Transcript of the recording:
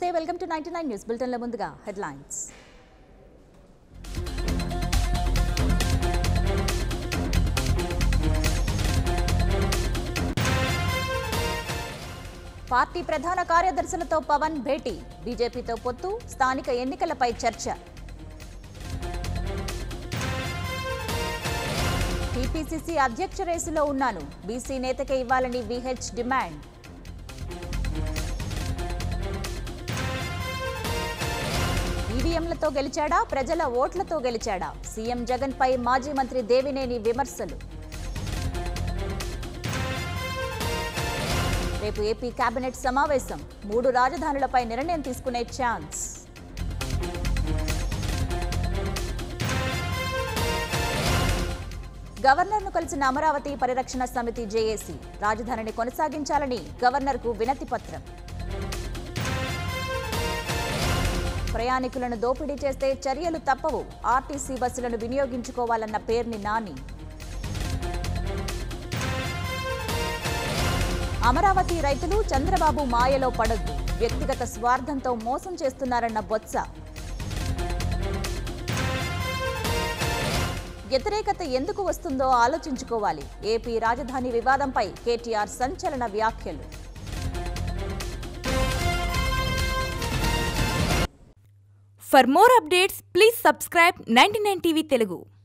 నమస్తే welcome to ninety nine news బులెటిన్ల ముందుగా హెడ్లైన్స్ పార్టీ ప్రధాన కార్యదర్శులతో పవన్ భేటీ బీజేపీతో పొత్తు స్థానిక ఎన్నికలపై చర్చ టీపీసీసీ అధ్యక్ష రేసులో ఉన్నాను బీసీ నేతకే ఇవ్వాలని విహెచ్ డిమాండ్ ఈవీఎంలతో గెలిచాడా ప్రజల ఓట్లతో గెలిచాడా సీఎం జగన్ పై మాజీ మంత్రి దేవినేని విమర్శలు రేపు ఏపీ కేబినెట్ సమావేశం మూడు రాజధానులపై నిర్ణయం తీసుకునే ఛాన్స్ గవర్నర్ను కలిసిన అమరావతి పరిరక్షణ సమితి జేఏసీ రాజధానిని కొనసాగించాలని గవర్నర్కు వినతి పత్రం ప్రయాణికులను దోపిడీ చేస్తే చర్యలు తప్పవు ఆర్టీసీ బస్సులను వినియోగించుకోవాలన్న పేర్ని నాని అమరావతి రైతులు చంద్రబాబు మాయలో పడొద్దు వ్యక్తిగత స్వార్థంతో మోసం చేస్తున్నారన్న బొత్స వ్యతిరేకత ఎందుకు వస్తుందో ఆలోచించుకోవాలి ఏపీ రాజధాని వివాదంపై కేటీఆర్ సంచలన వ్యాఖ్యలు For more updates, please subscribe 99 TV Telugu.